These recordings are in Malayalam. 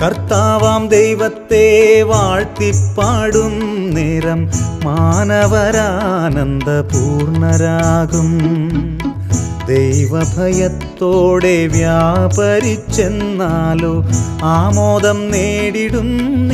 കർത്താവാം ദൈവത്തെ വാഴ്ത്തിപ്പാടും നേരം മാനവരാനന്ദപൂർണരാകും ദൈവഭയത്തോടെ വ്യാപരിച്ചെന്നാലോ ആമോദം നേടിടും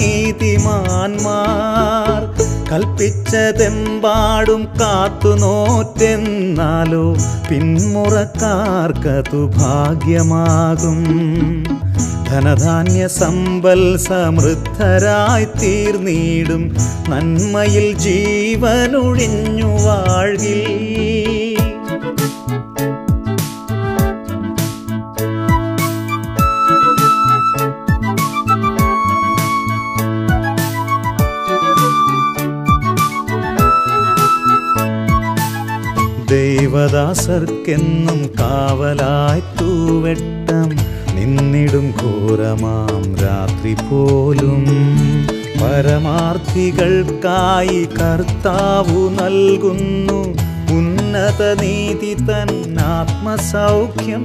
നീതിമാന്മാർ കൽപ്പിച്ചതെമ്പാടും കാത്തു നോറ്റെന്നാലോ പിന്മുറക്കാർക്കതു ഭാഗ്യമാകും ധനധാന്യ സമ്പൽ സമൃദ്ധരായി തീർന്നിടും നന്മയിൽ ജീവനൊഴിഞ്ഞു വാഴ്കിൽ ദൈവദാസർക്കെന്നും കാവലായി തൂവെട്ടം നിന്നിടും ഘോരമാം രാത്രി പോലും പരമാർത്ഥികൾക്കായി കർത്താവു നൽകുന്നു ഉന്നത നീതി തൻ ആത്മസൗഖ്യം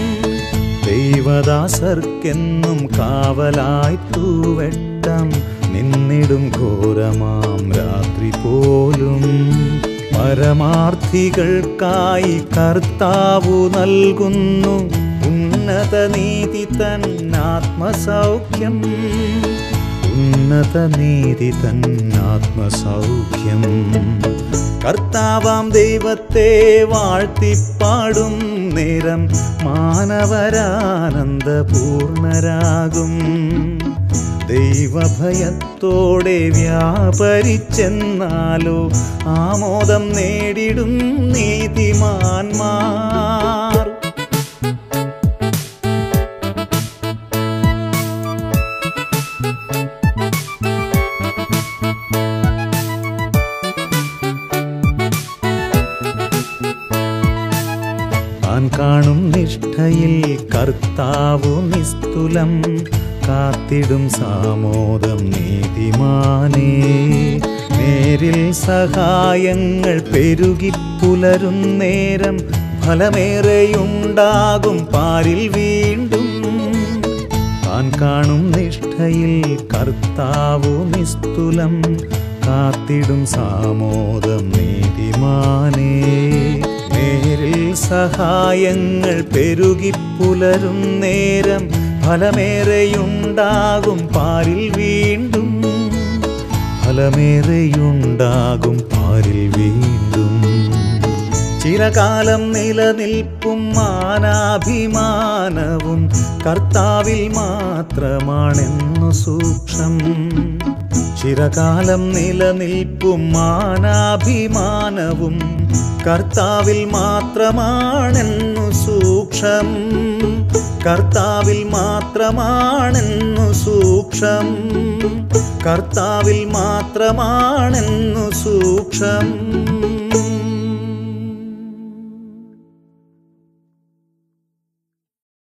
ദൈവദാസർക്കെന്നും കാവലായി തൂവെട്ടം നിന്നിടും ഘോരമാം രാത്രി പോലും പരമാർത്ഥികൾക്കായി കർത്താവു നൽകുന്നു ഉന്നത നീതി തൻ ആത്മസൗഖ്യം ഉന്നത നീതി തൻ ആത്മസൗഖ്യം കർത്താവാം ദൈവത്തെ വാഴ്ത്തിപ്പാടും നേരം മാനവരാനന്ദപൂർണരാകും ദൈവഭയത്തോടെ വ്യാപരിച്ചെന്നാലോ ആമോദം നേടിടും നീതിമാന്മാർ താൻ കാണും നിഷ്ഠയിൽ കർത്താവു നിസ്തുലം കാത്തിടും സാമോദം നീതിമാനേ നേരിൽ സഹായങ്ങൾ പെരുകിപ്പുലരും നേരം ഫലമേറെയുണ്ടാകും പാരിൽ വീണ്ടും താൻ കാണും നിഷ്ഠയിൽ കർത്താവു നിസ്തുലം കാത്തിടും സാമോദം നീതിമാനേ നേരിൽ സഹായങ്ങൾ പെരുകിപ്പുലരും നേരം ഫലമേറെയുണ്ടാകും പാരിൽ വീണ്ടും ഫലമേറെയുണ്ടാകും പാരിൽ വീണ്ടും ചിരകാലം നിലനിൽപ്പും മാനാഭിമാനവും കർത്താവിൽ മാത്രമാണെന്നു സൂക്ഷം ചിരകാലം നിലനിൽപ്പും മാനാഭിമാനവും കർത്താവിൽ മാത്രമാണെന്നു സൂക്ഷം കർത്താവിൽ മാത്രമാണെന്നു സൂക്ഷം കർത്താവിൽ മാത്രമാണെന്നു സൂക്ഷം